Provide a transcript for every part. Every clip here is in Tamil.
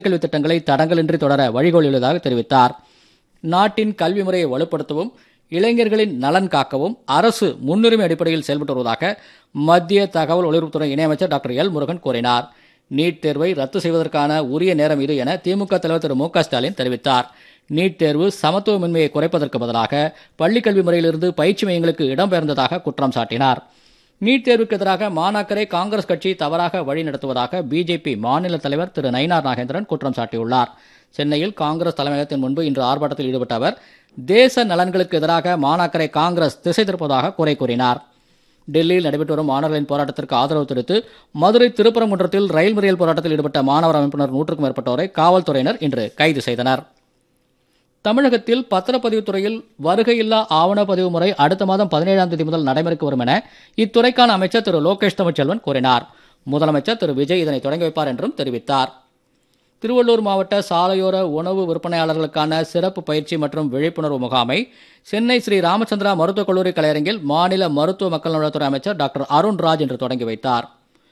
கல்வி திட்டங்களை தடங்கலின்றி தொடர வழிகோலியுள்ளதாக தெரிவித்தார் நாட்டின் கல்வி முறையை வலுப்படுத்தவும் இளைஞர்களின் நலன் காக்கவும் அரசு முன்னுரிமை அடிப்படையில் செயல்பட்டு வருவதாக மத்திய தகவல் ஒலிபரப்புத்துறை இணையமைச்சர் டாக்டர் எல் முருகன் கூறினார் நீட் தேர்வை ரத்து செய்வதற்கான உரிய நேரம் இது என திமுக தலைவர் திரு மு க ஸ்டாலின் தெரிவித்தார் நீட் தேர்வு சமத்துவமின்மையை குறைப்பதற்கு பதிலாக பள்ளிக் கல்வி முறையிலிருந்து பயிற்சி மையங்களுக்கு இடம்பெயர்ந்ததாக குற்றம் சாட்டினார் நீட் தேர்வுக்கு எதிராக மாணாக்கரை காங்கிரஸ் கட்சி தவறாக வழிநடத்துவதாக பிஜேபி மாநில தலைவர் திரு நயினார் நாகேந்திரன் குற்றம் சாட்டியுள்ளார் சென்னையில் காங்கிரஸ் தலைமையகத்தின் முன்பு இன்று ஆர்ப்பாட்டத்தில் ஈடுபட்ட அவர் தேச நலன்களுக்கு எதிராக மாணாக்கரை காங்கிரஸ் திசை திருப்பதாக குறை கூறினார் டெல்லியில் நடைபெற்று வரும் மாணவர்களின் போராட்டத்திற்கு ஆதரவு தெரிவித்து மதுரை திருப்பரங்குன்றத்தில் ரயில் மறியல் போராட்டத்தில் ஈடுபட்ட மாணவர் அமைப்பினர் நூற்றுக்கும் மேற்பட்டோரை காவல்துறையினர் இன்று கைது செய்தனர் தமிழகத்தில் பத்திரப்பதிவுத் துறையில் வருகையில்லா ஆவணப்பதிவு முறை அடுத்த மாதம் பதினேழாம் தேதி முதல் நடைமுறைக்கு வரும் என இத்துறைக்கான அமைச்சர் திரு லோகேஷ் தமிழ்ச்செல்வன் கூறினார் முதலமைச்சர் திரு விஜய் இதனை தொடங்கி வைப்பார் என்றும் தெரிவித்தார் திருவள்ளூர் மாவட்ட சாலையோர உணவு விற்பனையாளர்களுக்கான சிறப்பு பயிற்சி மற்றும் விழிப்புணர்வு முகாமை சென்னை ஸ்ரீ ராமச்சந்திரா மருத்துவக் கல்லூரி கலையரங்கில் மாநில மருத்துவ மக்கள் நலத்துறை அமைச்சர் டாக்டர் அருண்ராஜ் இன்று தொடங்கி வைத்தார்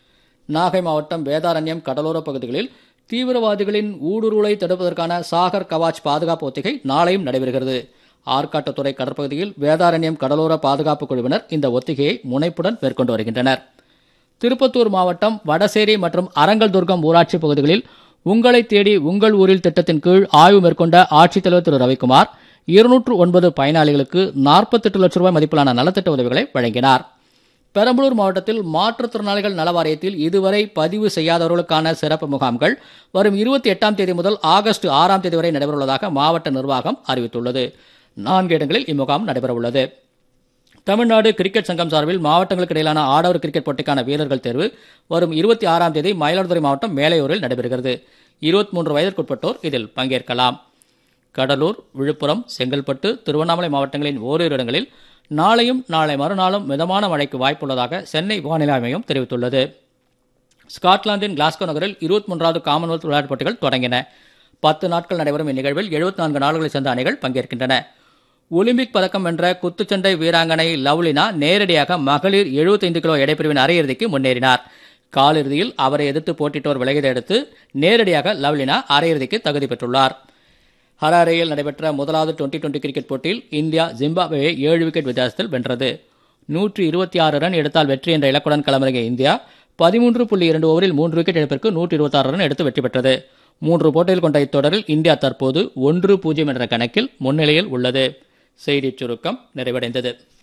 நாகை மாவட்டம் வேதாரண்யம் கடலோரப் பகுதிகளில் தீவிரவாதிகளின் ஊடுருவலை தடுப்பதற்கான சாகர் கவாச் பாதுகாப்பு ஒத்திகை நாளையும் நடைபெறுகிறது ஆற்காட்டுத்துறை கடற்பகுதியில் வேதாரண்யம் கடலோர பாதுகாப்பு குழுவினர் இந்த ஒத்திகையை முனைப்புடன் மேற்கொண்டு வருகின்றனர் திருப்பத்தூர் மாவட்டம் வடசேரி மற்றும் அரங்கல்துர்கம் ஊராட்சி பகுதிகளில் உங்களை தேடி உங்கள் ஊரில் திட்டத்தின் கீழ் ஆய்வு மேற்கொண்ட ஆட்சித்தலைவர் திரு ரவிக்குமார் இருநூற்று ஒன்பது பயனாளிகளுக்கு நாற்பத்தெட்டு லட்சம் ரூபாய் மதிப்பிலான நலத்திட்ட உதவிகளை வழங்கினார் பெரம்பலூர் மாவட்டத்தில் மாற்றுத்திறனாளிகள் நல வாரியத்தில் இதுவரை பதிவு செய்யாதவர்களுக்கான சிறப்பு முகாம்கள் வரும் இருபத்தி எட்டாம் தேதி முதல் ஆகஸ்ட் ஆறாம் தேதி வரை நடைபெறவுள்ளதாக மாவட்ட நிர்வாகம் அறிவித்துள்ளது நான்கு இடங்களில் இம்முகாம் நடைபெறவுள்ளது தமிழ்நாடு கிரிக்கெட் சங்கம் சார்பில் மாவட்டங்களுக்கு இடையிலான ஆடவர் கிரிக்கெட் போட்டிக்கான வீரர்கள் தேர்வு வரும் இருபத்தி ஆறாம் தேதி மயிலாடுதுறை மாவட்டம் மேலையூரில் நடைபெறுகிறது இருபத்தி மூன்று வயதிற்குட்பட்டோர் இதில் பங்கேற்கலாம் கடலூர் விழுப்புரம் செங்கல்பட்டு திருவண்ணாமலை மாவட்டங்களின் ஓரிரு இடங்களில் நாளையும் நாளை மறுநாளும் மிதமான மழைக்கு வாய்ப்புள்ளதாக சென்னை வானிலை மையம் தெரிவித்துள்ளது ஸ்காட்லாந்தின் கிளாஸ்கோ நகரில் இருபத்தி மூன்றாவது காமன்வெல்த் விளையாட்டுப் போட்டிகள் தொடங்கின பத்து நாட்கள் நடைபெறும் இந்நிகழ்வில் எழுபத்தி நான்கு நாடுகளைச் சேர்ந்த அணிகள் பங்கேற்கின்றன ஒலிம்பிக் பதக்கம் வென்ற குத்துச்சண்டை வீராங்கனை லவ்லினா நேரடியாக மகளிர் 75 கிலோ எடைப்பிரிவின் அரையிறுதிக்கு முன்னேறினார் காலிறுதியில் அவரை எதிர்த்து போட்டியிட்டோர் விலகியதை அடுத்து நேரடியாக லவ்லினா அரையிறுதிக்கு தகுதி பெற்றுள்ளார் ஹராரேயில் நடைபெற்ற முதலாவது டுவெண்டி டுவெண்டி கிரிக்கெட் போட்டியில் இந்தியா ஜிம்பாப்வேயை ஏழு விக்கெட் வித்தியாசத்தில் வென்றது நூற்றி இருபத்தி ஆறு ரன் எடுத்தால் வெற்றி என்ற இலக்குடன் களமிறங்கிய இந்தியா பதிமூன்று புள்ளி இரண்டு ஓவரில் மூன்று விக்கெட் இழப்பிற்கு நூற்றி இருபத்தாறு ரன் எடுத்து வெற்றி பெற்றது மூன்று போட்டிகள் கொண்ட இத்தொடரில் இந்தியா தற்போது ஒன்று பூஜ்ஜியம் என்ற கணக்கில் முன்னிலையில் உள்ளது செய்திச் சுருக்கம் நிறைவடைந்தது